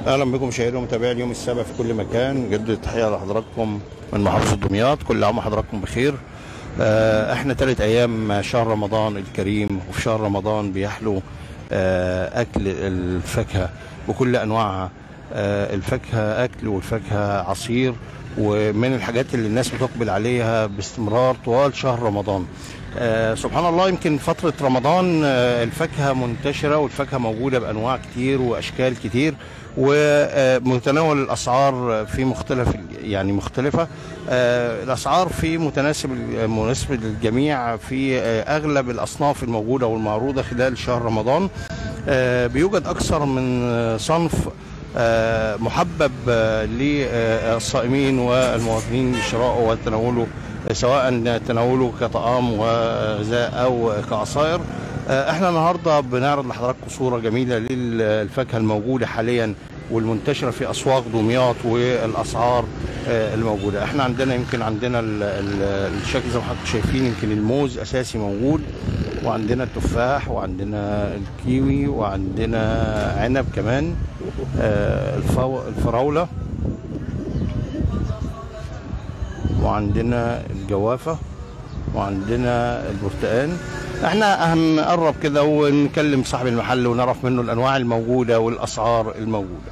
اهلا بكم مشاهدينا ومتابعي اليوم السابع في كل مكان جد تحيه لحضراتكم من محافظه دمياط كل عام وحضراتكم بخير آه، احنا ثالث ايام شهر رمضان الكريم وفي شهر رمضان بيحلو آه، اكل الفاكهه بكل انواعها آه، الفاكهه اكل والفاكهه عصير ومن الحاجات اللي الناس بتقبل عليها باستمرار طوال شهر رمضان آه، سبحان الله يمكن فترة رمضان آه، الفاكهة منتشرة والفاكهة موجودة بأنواع كتير وأشكال كتير ومتناول الأسعار في مختلف يعني مختلفة آه، الأسعار في متناسب مناسب للجميع في آه، أغلب الأصناف الموجودة والمعروضة خلال شهر رمضان آه، بيوجد أكثر من آه، صنف آه، محبب آه، للصائمين والمواطنين لشرائه وتناوله سواء تناوله كطعام وغذاء او كعصائر آه، احنا النهارده بنعرض لحضراتكم صوره جميله للفاكهه الموجوده حاليا والمنتشره في اسواق دمياط والاسعار آه، الموجوده احنا عندنا يمكن عندنا ال- ال- الشكل زي ما حضراتكم شايفين يمكن الموز اساسي موجود وعندنا التفاح وعندنا الكيوي وعندنا عنب كمان آه، الفو- الفراوله وعندنا الجوافة وعندنا البرتقال احنا هنقرب كده ونكلم صاحب المحل ونعرف منه الانواع الموجودة والاسعار الموجودة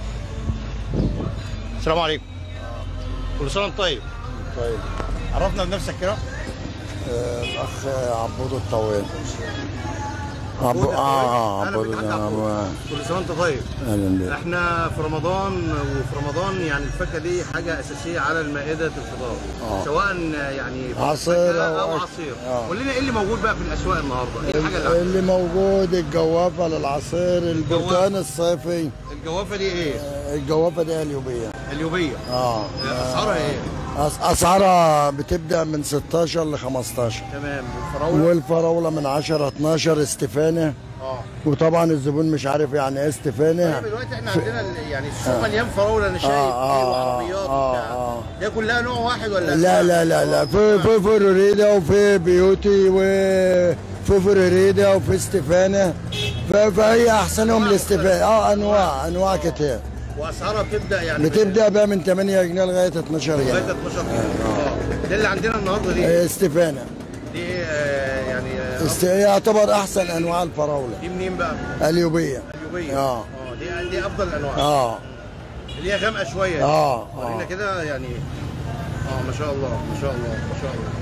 السلام عليكم كل سنة وانت طيب طيب عرفنا بنفسك كده آه، الاخ عبود الطويل عبود عبود اه الطويل؟ عبود أهلا بك يا عبود. آه، كل سنة وانت طيب اهلا بك احنا في رمضان وفي رمضان يعني الفاكهه دي حاجه اساسيه على المائده الفطار آه. سواء يعني عصير فاكهة أو او أكل. عصير آه. قول لنا ايه اللي موجود بقى في الاسواق النهارده ايه الحاجه اللي اللي موجود الجوافه للعصير البرتقال الصيفي الجوافه دي ايه آه، الجوافه دي اليوبيه اليوبيه اه اسعارها ايه أس- اسعارها بتبدا من 16 ل 15 تمام الفراوله والفراوله من 10 12 استفانه اه وطبعا الزبون مش عارف يعني ايه استفانه طيب دلوقتي احنا عندنا ال- يعني السوق مليان فراوله انا شايف آه، ايه آه، وعربيات آه، وبتاع آه. هي كلها نوع واحد ولا لا لا لا لا في في فلوريدا وفي بيوتي وفي فلوريدا وفي استفانه ف- فهي احسنهم الاستفانه اه انواع انواع كتير واسعارها بتبدا يعني بتبدا بقى من 8 جنيه لغايه 12 لغايه جنيه 12 اه ده اللي عندنا النهارده دي آه، استفانه دي آه، يعني آه، است... يعتبر احسن انواع الفراوله دي منين بقى؟ اليوبيه اليوبيه آه. اه دي دي افضل الانواع اه اللي هي غامقه شويه اه ورينا اه كده يعني اه ما شاء الله ما شاء الله ما شاء الله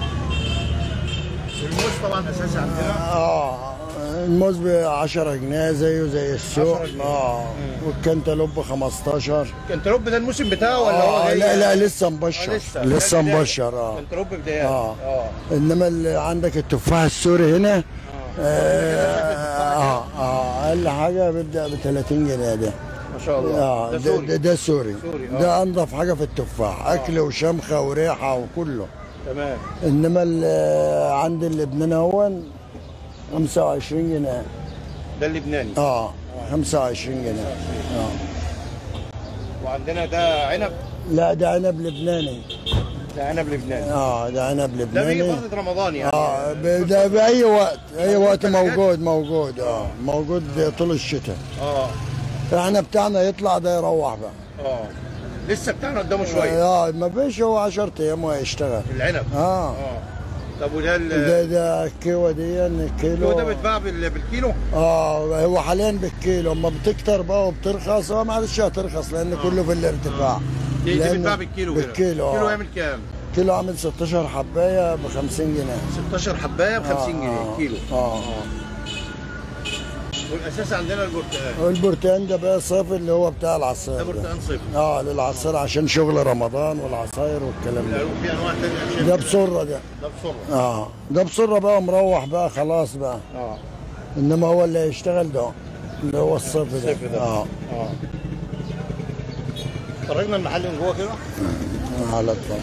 الموز طبعا اساسي عندنا اه الموز ب 10 جنيه زيه زي السوق 10 جنيه. اه والكنتالوب ب 15 كنتالوب ده الموسم بتاعه ولا هو آه جاي لا لا لسه مبشر آه، لسه, لسه لسه بداية. مبشر اه كنتالوب بدايات آه. اه انما اللي عندك التفاح السوري هنا آه اه اه اقل حاجه بيبدا ب 30 جنيه ده ما شاء الله اه ده ده, سوري ده, ده سوري سوري، آه. ده انضف حاجه في التفاح اكل وشمخه وريحه وكله تمام انما ال- عند اللبناني هو 25 جنيه ده اللبناني اه 25 جنيه اه وعندنا ده عنب لا ده عنب لبناني ده عنب لبناني اه ده عنب ده بيجي لبناني فتره رمضان يعني اه ب- ده باي وقت اي وقت ثلاجات؟ موجود موجود اه موجود طول الشتاء اه احنا بتاعنا يطلع ده يروح بقى اه لسه بتاعنا قدامه شويه اه ما فيش هو 10 ايام وهيشتغل العنب اه اه طب وده ال- ده ده الكيوه دي الكيلو هو ده بيتباع بال- بالكيلو اه هو حاليا بالكيلو اما بتكتر بقى وبترخص هو معلش هترخص لان كله في الارتفاع دي, دي لأن- بتتباع بالكيلو كده. بالكيلو كيلو اه يعمل كام؟ كيلو عامل 16 حبايه ب 50 جنيه 16 حبايه ب 50 جنيه آه، كيلو اه والاساس عندنا البرتقال والبرتقال ده بقى صافي اللي هو بتاع العصير ده ده. برتقال صفر اه للعصير عشان شغل رمضان والعصاير والكلام ده في انواع ثانيه شايف ده بسره ده ده بسرعه اه ده بسره بقى مروح بقى خلاص بقى اه انما هو اللي هيشتغل ده اللي هو الصيف ده الصيف ده. اه اه خرجنا المحل من جوه كده على طول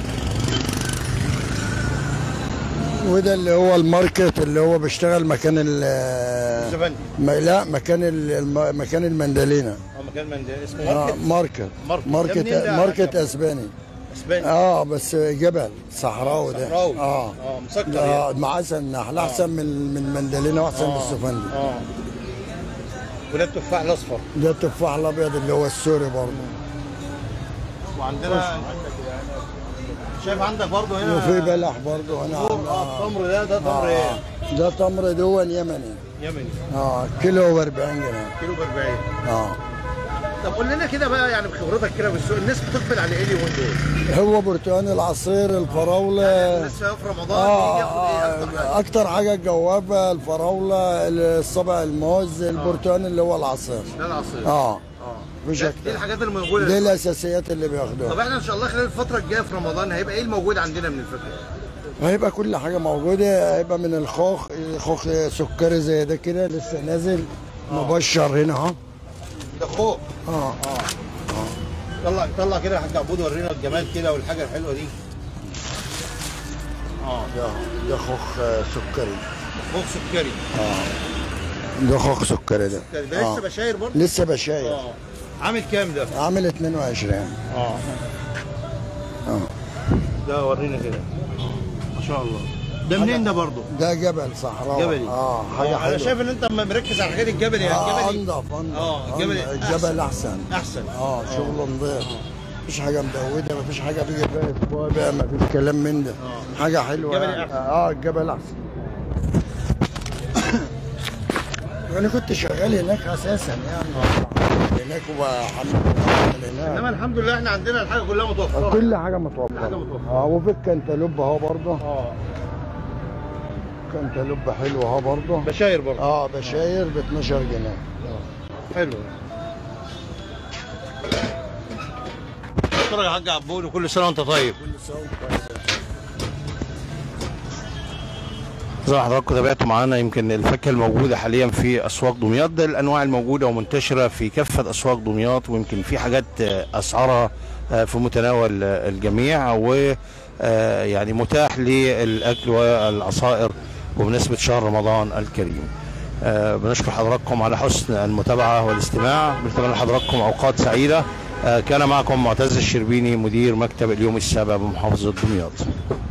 وده اللي هو الماركت اللي هو بيشتغل مكان ال الزبندي ما لا مكان ال- الم- مكان المندلينا اه مكان من ده اسمه آه ماركت ماركت ماركت. ماركت ده منين ده؟ ماركت اسباني اسباني اه بس جبل صحراوي ده صحراوي اه اه مسكر اه يعني مع احسن نحل احسن من من مندلينا واحسن من السفندي اه وده التفاح الاصفر ده التفاح الابيض اللي هو السوري برضه وعندنا شايف عندك برضه هنا وفي بلح برضه هنا اه عندنا- التمر ده ده تمر ايه؟ ده تمر دول يمني يمني اه كيلو ب 40 جنيه كيلو ب 40 اه طب قول لنا كده بقى يعني بخبرتك كده في السوق الناس بتقبل على ايه اليومين دول؟ هو برتقان العصير الفراوله لسه في رمضان آه, ياخد ايه اكتر حاجه؟ آه اكتر حاجه الجوافه الفراوله الصبع الموز البرتقان اللي هو العصير ده العصير اه اه مفيش ده- اكتر. دي الحاجات الموجوده دي الاساسيات اللي بياخدوها طب احنا ان شاء الله خلال الفتره الجايه في رمضان هيبقى ايه الموجود عندنا من الفاكهه؟ هيبقى كل حاجه موجوده هيبقى من الخوخ خوخ سكري زي ده كده لسه نازل مبشر هنا اهو ده خوخ اه طلع طلع كده يا حاج عبود ورينا الجمال كده والحاجه الحلوه دي اه ده ده خوخ سكري خوخ سكري ده خوخ سكري ده ده لسه آه. بشاير برضه؟ لسه بشاير اه عامل كام ده؟ عامل 22 اه اه ده ورينا كده ما شاء الله ده منين ده برضه؟ ده جبل صحراء جبلي اه حاجه انا حلوه شايف ان انت مركز على حاجات الجبلي يعني اه الجبلي انضف انضف آه، الجبل أنضف. أحسن. الجبل احسن احسن اه شغل نظيف مفيش حاجه مدوده مفيش حاجه بيجي فيها اسبوع بقى مفيش كلام من ده حاجه حلوه الجبل يعني. أحسن. اه الجبل احسن انا كنت شغال هناك اساسا يعني هناك وبحمل انما هناك الحمد لله احنا عندنا الحاجه كلها متوفره كل حاجه حاجة متوفره متوفرة. اه وفي الكنتالوب اهو برضه اه كنتالوب حلو اهو برضه بشاير برضه اه بشاير ب 12 جنيه حلو شكرا يا حاج عبود وكل سنه وانت طيب زي ما حضراتكم تابعتوا معانا يمكن الفاكهه الموجوده حاليا في اسواق دمياط ده الانواع الموجوده ومنتشره في كافه اسواق دمياط ويمكن في حاجات آه، اسعارها آه، في متناول آه، الجميع و آه، يعني متاح للاكل والعصائر وبمناسبه شهر رمضان الكريم. آه، بنشكر حضراتكم على حسن المتابعه والاستماع بنتمنى لحضراتكم اوقات سعيده آه، كان معكم معتز الشربيني مدير مكتب اليوم السابع بمحافظه دمياط.